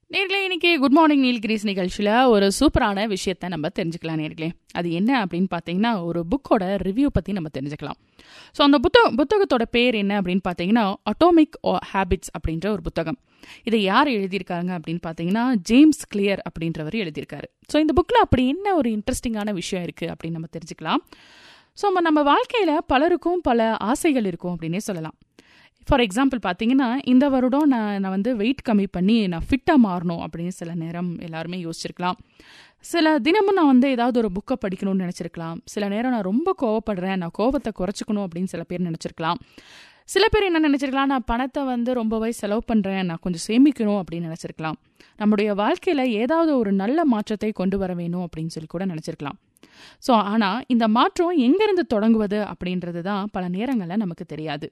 நேர்களே இன்னைக்கு good morning Nilgiris நிகழ்ச்சியில் ஒரு சூப்பரான விஷயத்த நம்ம தெரிஞ்சுக்கலாம் நேர்களே அது என்ன அப்படின்னு பார்த்தீங்கன்னா ஒரு புக்கோட ரிவ்யூ பற்றி நம்ம தெரிஞ்சுக்கலாம் ஸோ அந்த புத்தக புத்தகத்தோட பேர் என்ன அப்படின்னு பார்த்தீங்கன்னா அட்டோமிக் ஹேபிட்ஸ் அப்படின்ற ஒரு புத்தகம் இதை யார் எழுதியிருக்காங்க அப்படின்னு பார்த்தீங்கன்னா ஜேம்ஸ் கிளியர் அப்படின்றவர் எழுதியிருக்காரு ஸோ இந்த புக்கில் அப்படி என்ன ஒரு இன்ட்ரெஸ்டிங்கான விஷயம் இருக்குது அப்படின்னு நம்ம தெரிஞ்சுக்கலாம் ஸோ நம்ம வாழ்க்கையில் பலருக்கும் பல ஆசைகள் இருக்கும் அப்படின்னே சொல்லலாம் ஃபார் எக்ஸாம்பிள் பார்த்தீங்கன்னா இந்த வருடம் நான் நான் வந்து வெயிட் கம்மி பண்ணி நான் ஃபிட்டாக மாறணும் அப்படின்னு சில நேரம் எல்லாருமே யோசிச்சிருக்கலாம் சில தினமும் நான் வந்து ஏதாவது ஒரு புக்கை படிக்கணும்னு நினச்சிருக்கலாம் சில நேரம் நான் ரொம்ப கோவப்படுறேன் நான் கோவத்தை குறைச்சிக்கணும் அப்படின்னு சில பேர் நினச்சிருக்கலாம் சில பேர் என்ன நினச்சிருக்கலாம் நான் பணத்தை வந்து ரொம்பவே செலவு பண்ணுறேன் நான் கொஞ்சம் சேமிக்கணும் அப்படின்னு நினச்சிருக்கலாம் நம்முடைய வாழ்க்கையில் ஏதாவது ஒரு நல்ல மாற்றத்தை கொண்டு வர வேணும் அப்படின்னு சொல்லி கூட நினச்சிருக்கலாம் ஸோ ஆனால் இந்த மாற்றம் எங்கேருந்து தொடங்குவது அப்படின்றது தான் பல நேரங்களில் நமக்கு தெரியாது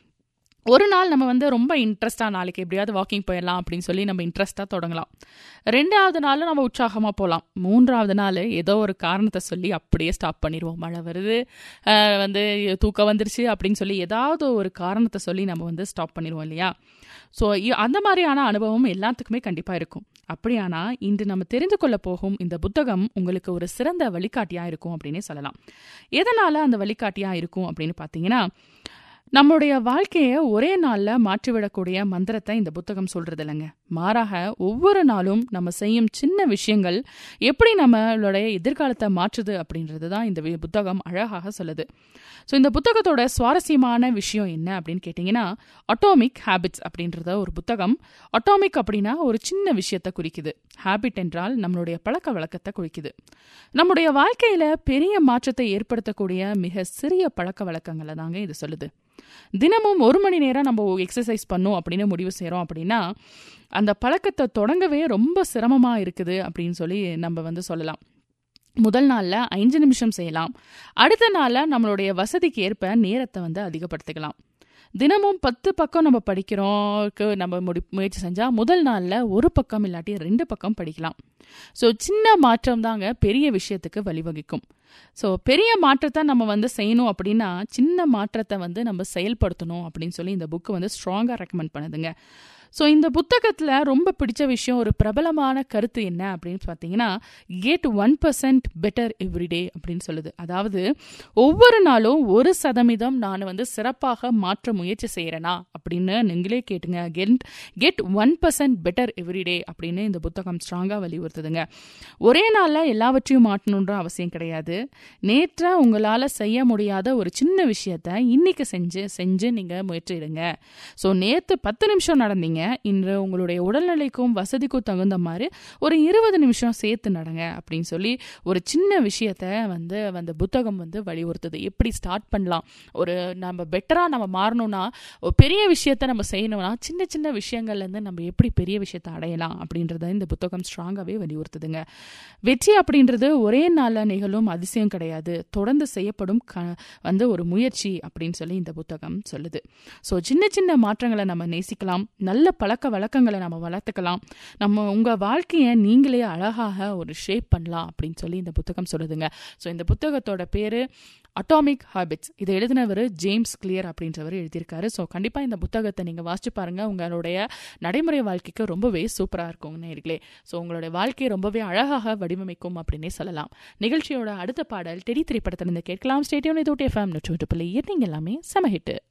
ஒரு நாள் நம்ம வந்து ரொம்ப இன்ட்ரெஸ்டாக நாளைக்கு எப்படியாவது வாக்கிங் போயிடலாம் அப்படின்னு சொல்லி நம்ம இன்ட்ரெஸ்ட்டாக தொடங்கலாம் ரெண்டாவது நாள் நம்ம உற்சாகமாக போகலாம் மூன்றாவது நாள் ஏதோ ஒரு காரணத்தை சொல்லி அப்படியே ஸ்டாப் பண்ணிடுவோம் மழை வருது வந்து தூக்கம் வந்துருச்சு அப்படின்னு சொல்லி ஏதாவது ஒரு காரணத்தை சொல்லி நம்ம வந்து ஸ்டாப் பண்ணிடுவோம் இல்லையா ஸோ அந்த மாதிரியான அனுபவம் எல்லாத்துக்குமே கண்டிப்பாக இருக்கும் அப்படியானா இன்று நம்ம தெரிந்து கொள்ள போகும் இந்த புத்தகம் உங்களுக்கு ஒரு சிறந்த வழிகாட்டியாக இருக்கும் அப்படின்னே சொல்லலாம் எதனால் அந்த வழிகாட்டியாக இருக்கும் அப்படின்னு பார்த்தீங்கன்னா நம்முடைய வாழ்க்கையை ஒரே நாளில் மாற்றிவிடக்கூடிய மந்திரத்தை இந்த புத்தகம் சொல்றது இல்லைங்க மாறாக ஒவ்வொரு நாளும் நம்ம செய்யும் சின்ன விஷயங்கள் எப்படி நம்மளுடைய எதிர்காலத்தை மாற்றுது அப்படின்றது தான் இந்த புத்தகம் அழகாக சொல்லுது ஸோ இந்த புத்தகத்தோட சுவாரஸ்யமான விஷயம் என்ன அப்படின்னு கேட்டிங்கன்னா அட்டோமிக் ஹேபிட்ஸ் அப்படின்றத ஒரு புத்தகம் அட்டோமிக் அப்படின்னா ஒரு சின்ன விஷயத்தை குறிக்குது ஹேபிட் என்றால் நம்மளுடைய பழக்க வழக்கத்தை குறிக்குது நம்முடைய வாழ்க்கையில் பெரிய மாற்றத்தை ஏற்படுத்தக்கூடிய மிக சிறிய பழக்க வழக்கங்களை தாங்க இது சொல்லுது தினமும் ஒரு மணி நேரம் நம்ம எக்ஸசைஸ் பண்ணோம் அப்படின்னு முடிவு செய்கிறோம் அப்படின்னா அந்த பழக்கத்தை தொடங்கவே ரொம்ப சிரமமாக இருக்குது அப்படின்னு சொல்லி நம்ம வந்து சொல்லலாம் முதல் நாளில் அஞ்சு நிமிஷம் செய்யலாம் அடுத்த நாளில் நம்மளுடைய வசதிக்கு ஏற்ப நேரத்தை வந்து அதிகப்படுத்திக்கலாம் தினமும் பத்து பக்கம் நம்ம படிக்கிறோம்க்கு நம்ம முடி முயற்சி செஞ்சால் முதல் நாளில் ஒரு பக்கம் இல்லாட்டி ரெண்டு பக்கம் படிக்கலாம் ஸோ சின்ன மாற்றம் தாங்க பெரிய விஷயத்துக்கு வழிவகுக்கும் ஸோ பெரிய மாற்றத்தை நம்ம வந்து செய்யணும் அப்படின்னா சின்ன மாற்றத்தை வந்து நம்ம செயல்படுத்தணும் அப்படின்னு சொல்லி இந்த புக்கு வந்து ஸ்ட்ராங்காக ரெக்கமெண்ட் பண்ணுதுங்க ஸோ இந்த புத்தகத்தில் ரொம்ப பிடிச்ச விஷயம் ஒரு பிரபலமான கருத்து என்ன அப்படின்னு பார்த்தீங்கன்னா get one percent better everyday அப்படின்னு சொல்லுது அதாவது ஒவ்வொரு நாளும் ஒரு சதவீதம் நான் வந்து சிறப்பாக மாற்ற முயற்சி செய்கிறேனா அப்படின்னு நீங்களே கேட்டுங்க get get one percent better everyday அப்படின்னு இந்த புத்தகம் ஸ்ட்ராங்காக வலியுறுத்துதுங்க ஒரே நாளில் எல்லாவற்றையும் மாற்றணுன்ற அவசியம் கிடையாது நேற்ற உங்களால் செய்ய முடியாத ஒரு சின்ன விஷயத்த இன்னைக்கு செஞ்சு செஞ்சு நீங்கள் முயற்சிடுங்க ஸோ நேற்று பத்து நிமிஷம் நடந்தீங்க இன்று உங்களுடைய உடல்நிலைக்கும் வசதிக்கும் தகுந்த மாதிரி ஒரு இருபது நிமிஷம் சேர்த்து நடங்க அப்படின்னு சொல்லி ஒரு சின்ன விஷயத்த வந்து அந்த புத்தகம் வந்து வலியுறுத்துது எப்படி ஸ்டார்ட் பண்ணலாம் ஒரு நம்ம பெட்டராக நம்ம மாறணும்னா ஒரு பெரிய விஷயத்த நம்ம செய்யணும்னா சின்ன சின்ன விஷயங்கள்லேருந்து நம்ம எப்படி பெரிய விஷயத்த அடையலாம் அப்படின்றத இந்த புத்தகம் ஸ்ட்ராங்காகவே வலியுறுத்துதுங்க வெற்றி அப்படின்றது ஒரே நாளில் நிகழும் அதிசயம் கிடையாது தொடர்ந்து செய்யப்படும் க வந்து ஒரு முயற்சி அப்படின்னு சொல்லி இந்த புத்தகம் சொல்லுது ஸோ சின்ன சின்ன மாற்றங்களை நம்ம நேசிக்கலாம் நல்ல பழக்க வழக்கங்களை நம்ம வளர்த்துக்கலாம் நம்ம உங்கள் வாழ்க்கையை நீங்களே அழகாக ஒரு ஷேப் பண்ணலாம் அப்படின்னு சொல்லி இந்த புத்தகம் சொல்லுதுங்க ஸோ இந்த புத்தகத்தோட பேர் அட்டாமிக் ஹேபிட்ஸ் இதை எழுதினவர் ஜேம்ஸ் கிளியர் அப்படின்றவர் எழுதியிருக்காரு ஸோ கண்டிப்பாக இந்த புத்தகத்தை நீங்கள் வாசிச்சு பாருங்கள் உங்களுடைய நடைமுறை வாழ்க்கைக்கு ரொம்பவே சூப்பராக இருக்கும் நேர்களே ஸோ உங்களுடைய வாழ்க்கையை ரொம்பவே அழகாக வடிவமைக்கும் அப்படின்னே சொல்லலாம் நிகழ்ச்சியோட அடுத்த பாடல் டெடி திரைப்படத்திலிருந்து கேட்கலாம் ஸ்டேடியம் இதோட்டி எஃப்எம் நூற்றி புள்ளி நீங்கள் எல்லாமே சமஹிட்டு